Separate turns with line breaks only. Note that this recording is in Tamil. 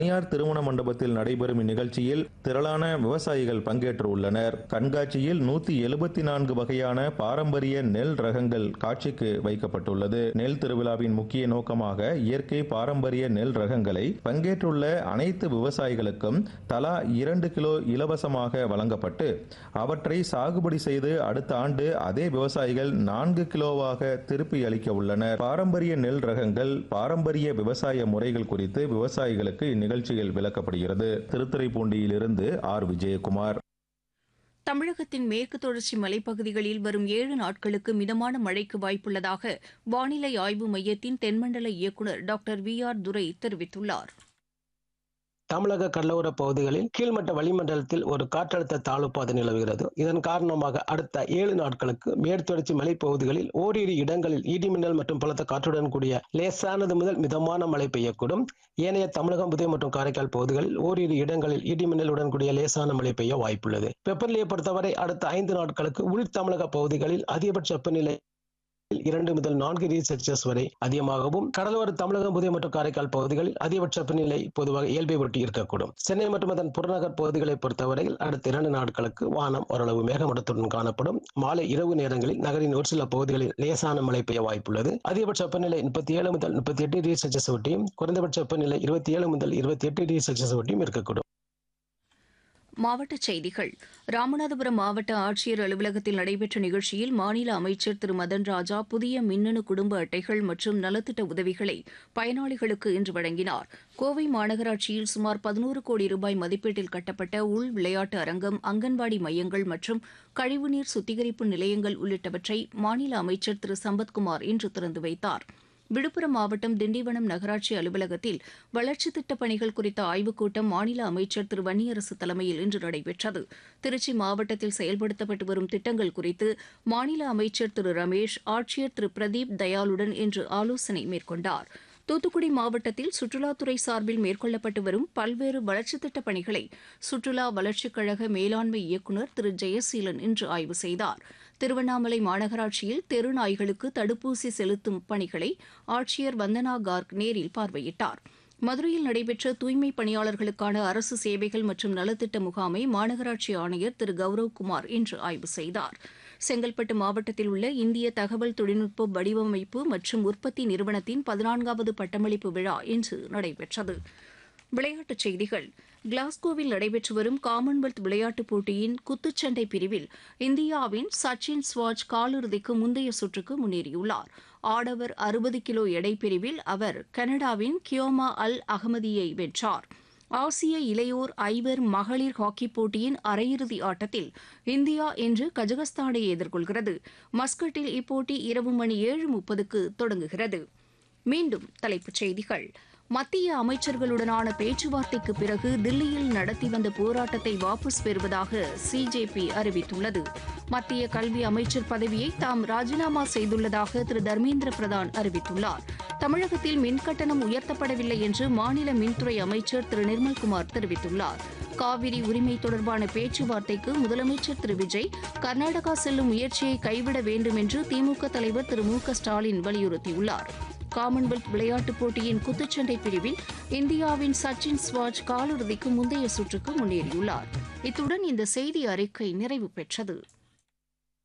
தனியார் திருமண மண்டபத்தில் நடைபெறும் இந்நிகழ்ச்சியில் திரளான விவசாயிகள் பங்கேற்று உள்ளனர் கண்காட்சியில் நூத்தி எழுபத்தி நான்கு வகையான பாரம்பரிய நெல் ரகங்கள் காட்சிக்கு வைக்கப்பட்டுள்ளது நெல் திருவிழாவின் முக்கிய நோக்கமாக இயற்கை பாரம்பரிய நெல் ரகங்களை பங்கேற்றுள்ள அனைத்து விவசாயிகளுக்கும் தலா இரண்டு கிலோ இலவசமாக வழங்கப்பட்டு அவற்றை சாகுபடி செய்து அடுத்த ஆண்டு அதே விவசாயிகள் நான்கு கிலோவாக திருப்பி அளிக்க உள்ளனர் பாரம்பரிய நெல் ரகங்கள் பாரம்பரிய விவசாய முறைகள் குறித்து விவசாயிகளுக்கு இந்நிகழ்ச்சியில் விளக்கப்படுகிறது திருத்துறைப்பூண்டியிலிருந்து ஆர் விஜயகுமார்
தமிழகத்தின் மேற்கு தொடர்ச்சி மலைப்பகுதிகளில் வரும் ஏழு நாட்களுக்கு மிதமான மழைக்கு வாய்ப்புள்ளதாக வானிலை ஆய்வு மையத்தின் தென்மண்டல இயக்குநர் டாக்டர் வி ஆர் துரை தெரிவித்துள்ளார்
தமிழக கடலோர பகுதிகளில் கீழ்மட்ட வளிமண்டலத்தில் ஒரு காற்றழுத்த தாழ்வு பாதை நிலவுகிறது இதன் காரணமாக அடுத்த ஏழு நாட்களுக்கு மேற்தொடர்ச்சி மலைப்பகுதிகளில் ஓரிரு இடங்களில் இடிமின்னல் மற்றும் பலத்த காற்றுடன் கூடிய லேசானது முதல் மிதமான மழை பெய்யக்கூடும் ஏனைய தமிழகம் புதுவை மற்றும் காரைக்கால் பகுதிகளில் ஓரிரு இடங்களில் இடிமின்னலுடன் கூடிய லேசான மழை பெய்ய வாய்ப்புள்ளது வெப்பநிலையை பொறுத்தவரை அடுத்த ஐந்து நாட்களுக்கு உள் தமிழக பகுதிகளில் அதிகபட்ச வெப்பநிலை இரண்டு முதல் நான்கு டிகிரி செல்சியஸ் வரை அதிகமாகவும் கடலோர தமிழகம் புதிய மற்றும் காரைக்கால் பகுதிகளில் அதிகபட்ச வெப்பநிலை பொதுவாக இயல்பை ஒட்டி இருக்கக்கூடும் சென்னை மற்றும் அதன் புறநகர் பகுதிகளை பொறுத்தவரையில் அடுத்த இரண்டு நாட்களுக்கு வானம் ஓரளவு மேகமூட்டத்துடன் காணப்படும் மாலை இரவு நேரங்களில் நகரின் ஒரு சில பகுதிகளில் லேசான மழை பெய்ய வாய்ப்புள்ளது அதிகபட்ச வெப்பநிலை முப்பத்தி ஏழு முதல் முப்பத்தி எட்டு டிகிரி செல்சியஸ் ஒட்டியும் குறைந்தபட்ச வெப்பநிலை இருபத்தி ஏழு முதல் இருபத்தி எட்டு டிகிரி செல்சியஸ் ஒட்டியும் இருக்கக்கூடும்
மாவட்டச் செய்திகள் ராமநாதபுரம் மாவட்ட ஆட்சியர் அலுவலகத்தில் நடைபெற்ற நிகழ்ச்சியில் மாநில அமைச்சர் திரு மதன் ராஜா புதிய மின்னணு குடும்ப அட்டைகள் மற்றும் நலத்திட்ட உதவிகளை பயனாளிகளுக்கு இன்று வழங்கினார் கோவை மாநகராட்சியில் சுமார் பதினோரு கோடி ரூபாய் மதிப்பீட்டில் கட்டப்பட்ட உள் விளையாட்டு அரங்கம் அங்கன்வாடி மையங்கள் மற்றும் கழிவுநீர் சுத்திகரிப்பு நிலையங்கள் உள்ளிட்டவற்றை மாநில அமைச்சர் திரு சம்பத்குமார் இன்று திறந்து வைத்தார் விழுப்புரம் மாவட்டம் திண்டிவனம் நகராட்சி அலுவலகத்தில் வளர்ச்சித் திட்டப் பணிகள் குறித்த ஆய்வுக் கூட்டம் மாநில அமைச்சர் திரு வன்னியரசு தலைமையில் இன்று நடைபெற்றது திருச்சி மாவட்டத்தில் செயல்படுத்தப்பட்டு வரும் திட்டங்கள் குறித்து மாநில அமைச்சர் திரு ரமேஷ் ஆட்சியர் திரு பிரதீப் தயாளுடன் இன்று ஆலோசனை மேற்கொண்டார் தூத்துக்குடி மாவட்டத்தில் சுற்றுலாத்துறை சார்பில் மேற்கொள்ளப்பட்டு வரும் பல்வேறு வளர்ச்சித் திட்டப் பணிகளை சுற்றுலா வளர்ச்சிக் கழக மேலாண்மை இயக்குநர் திரு ஜெயசீலன் இன்று ஆய்வு செய்தார் திருவண்ணாமலை மாநகராட்சியில் தெரு நாய்களுக்கு தடுப்பூசி செலுத்தும் பணிகளை ஆட்சியர் வந்தனா கார்க் நேரில் பார்வையிட்டார் மதுரையில் நடைபெற்ற தூய்மை பணியாளர்களுக்கான அரசு சேவைகள் மற்றும் நலத்திட்ட முகாமை மாநகராட்சி ஆணையர் திரு கௌரவ்குமார் இன்று ஆய்வு செய்தார் செங்கல்பட்டு மாவட்டத்தில் உள்ள இந்திய தகவல் தொழில்நுட்ப வடிவமைப்பு மற்றும் உற்பத்தி நிறுவனத்தின் பதினான்காவது பட்டமளிப்பு விழா இன்று நடைபெற்றது விளையாட்டுச் செய்திகள் கிளாஸ்கோவில் நடைபெற்று வரும் காமன்வெல்த் விளையாட்டுப் போட்டியின் குத்துச்சண்டை பிரிவில் இந்தியாவின் சச்சின் ஸ்வாஜ் காலிறுதிக்கு முந்தைய சுற்றுக்கு முன்னேறியுள்ளார் ஆடவர் அறுபது கிலோ எடை பிரிவில் அவர் கனடாவின் கியோமா அல் அகமதியை வென்றார் ஆசிய இளையோர் ஐவர் மகளிர் ஹாக்கிப் போட்டியின் அரையிறுதி ஆட்டத்தில் இந்தியா இன்று கஜகஸ்தானை எதிர்கொள்கிறது மஸ்கட்டில் இப்போட்டி இரவு மணி ஏழு முப்பதுக்கு தொடங்குகிறது மீண்டும் தலைப்புச் செய்திகள் மத்திய அமைச்சர்களுடனான பேச்சுவார்த்தைக்கு பிறகு தில்லியில் நடத்தி வந்த போராட்டத்தை வாபஸ் பெறுவதாக சிஜேபி அறிவித்துள்ளது மத்திய கல்வி அமைச்சர் பதவியை தாம் ராஜினாமா செய்துள்ளதாக திரு தர்மேந்திர பிரதான் அறிவித்துள்ளார் தமிழகத்தில் மின்கட்டணம் உயர்த்தப்படவில்லை என்று மாநில மின்துறை அமைச்சர் திரு நிர்மல்குமார் தெரிவித்துள்ளார் காவிரி உரிமை தொடர்பான பேச்சுவார்த்தைக்கு முதலமைச்சர் திரு விஜய் கர்நாடகா செல்லும் முயற்சியை கைவிட வேண்டும் என்று திமுக தலைவர் திரு மு க ஸ்டாலின் வலியுறுத்தியுள்ளார் காமன்வெல்த் விளையாட்டுப் போட்டியின் குத்துச்சண்டை பிரிவில் இந்தியாவின் சச்சின் ஸ்வாஜ் காலிறுதிக்கு முந்தைய சுற்றுக்கு முன்னேறியுள்ளார் இத்துடன் இந்த செய்தி அறிக்கை நிறைவு பெற்றது